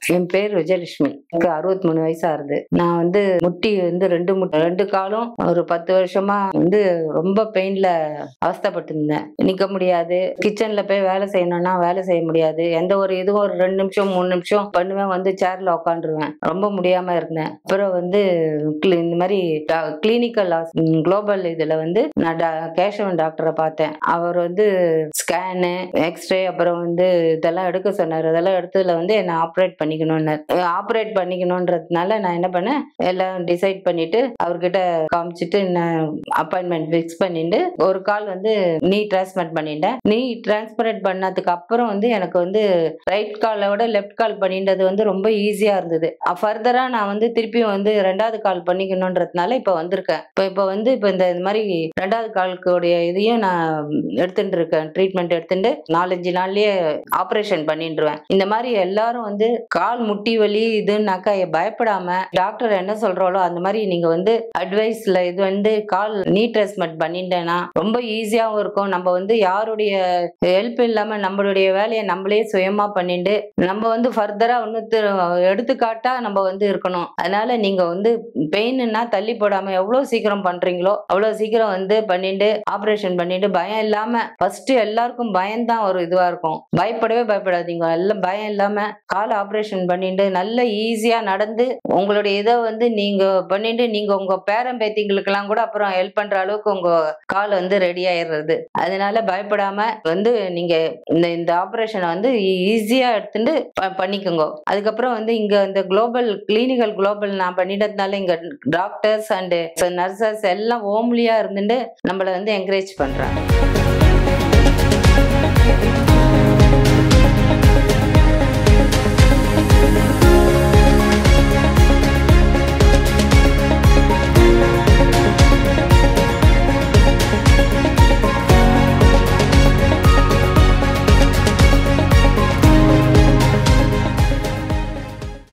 என் பேர் விஜயலட்சுமி எனக்கு அறுபத்தி மூணு வயசு ஆகுது நான் வந்து முட்டி வந்து ரெண்டு முட்டி ரெண்டு காலும் ஒரு பத்து வருஷமா வந்து ரொம்ப பெயின்ல அவஸ்தைப்பட்டு இருந்தேன் நிக்க முடியாது கிச்சன்ல போய் வேலை செய்யணும்னா வேலை செய்ய முடியாது எந்த ஒரு இதுவும் ஒரு ரெண்டு நிமிஷம் மூணு நிமிஷம் பண்ணுவேன் வந்து சேர்ல உட்காந்துருவேன் ரொம்ப முடியாம இருந்தேன் அப்புறம் வந்து cli- இந்த மாதிரி கிளினிக்கல் குளோபல் இதுல வந்து நான் டா- கேசவன் டாக்டரை பார்த்தேன் அவர் வந்து ஸ்கேனு எக்ஸ்ரே அப்புறம் வந்து இதெல்லாம் எடுக்க சொன்னார் அதெல்லாம் எடுத்ததுல வந்து என்னை ஆப்ரேட் பண்ணிக்கணும்னு ஆப்ரேட் பண்ணிக்கணுன்றதுனால நான் என்ன பண்ணேன் எல்லாம் டிசைட் பண்ணிட்டு அவர்கிட்ட காமிச்சிட்டு நான் அப்பாயின்மெண்ட் ஃபிக்ஸ் பண்ணிட்டு ஒரு கால் வந்து நீ டிரான்ஸ்பரண்ட் பண்ணிட்டேன் நீ டிரான்ஸ்பரண்ட் பண்ணதுக்கு அப்புறம் வந்து எனக்கு வந்து ரைட் காலை விட லெஃப்ட் கால் பண்ணிட்டது வந்து ரொம்ப ஈஸியா இருந்தது ஃபர்தரா நான் வந்து திருப்பியும் வந்து ரெண்டாவது கால் பண்ணிக்கணுன்றதுனால இப்போ வந்திருக்கேன் இப்போ இப்போ வந்து இப்போ இந்த இந்த மாதிரி ரெண்டாவது காலுக்குடைய இதையும் நான் எடுத்துட்டு இருக்கேன் ட்ரீட்மெண்ட் எடுத்துட்டு நாலஞ்சு நாள்லயே ஆப்ரேஷன் பண்ணிடுவேன் இந்த மாதிரி எல்லாரும் வந்து கால் முட்டி வலி இதுன்னாக்கா பயப்படாம டாக்டர் என்ன சொல்றாலோ அந்த மாதிரி நீங்க வந்து அட்வைஸ்ல இது வந்து கால் நீ ட்ரீட்மெண்ட் பண்ணிட்டேன்னா ரொம்ப ஈஸியாவும் இருக்கும் நம்ம வந்து யாருடைய ஹெல்ப் இல்லாம நம்மளுடைய வேலையை நம்மளே சுயமா பண்ணிட்டு நம்ம வந்து ஃபர்தரா இன்னும் எடுத்துக்காட்டா நம்ம வந்து இருக்கணும் அதனால நீங்க வந்து பெயின்னா தள்ளி போடாம எவ்வளவு சீக்கிரம் பண்றீங்களோ அவ்வளவு சீக்கிரம் வந்து பண்ணிட்டு ஆபரேஷன் பண்ணிட்டு பயம் இல்லாம ஃபர்ஸ்ட் எல்லாருக்கும் பயம் தான் ஒரு இதுவா இருக்கும் பயப்படவே பயப்படாதீங்க எல்லாம் பயம் இல்லாம கால் ஆபரேஷன் பண்ணிட்டு நல்ல ஈஸியா நடந்து உங்களுடைய இதை வந்து நீங்க பண்ணிட்டு நீங்க உங்க பேரன் பேத்திங்களுக்கெல்லாம் கூட அப்புறம் ஹெல்ப் பண்ற அளவுக்கு உங்க கால் வந்து ரெடி ஆயிடுறது அதனால பயப்படாம வந்து நீங்க இந்த இந்த ஆபரேஷனை வந்து ஈஸியா எடுத்துட்டு ப- பண்ணிக்கோங்க அதுக்கப்புறம் வந்து இங்க இந்த குளோபல் கிளினிக்கல் குளோபல் நான் பண்ணிட்டதுனால இங்க டாக்டர்ஸ் அண்ட் நர்சஸ் எல்லாம் ஓம்லியா இருந்துட்டு நம்மள வந்து என்கரேஜ் பண்றாங்க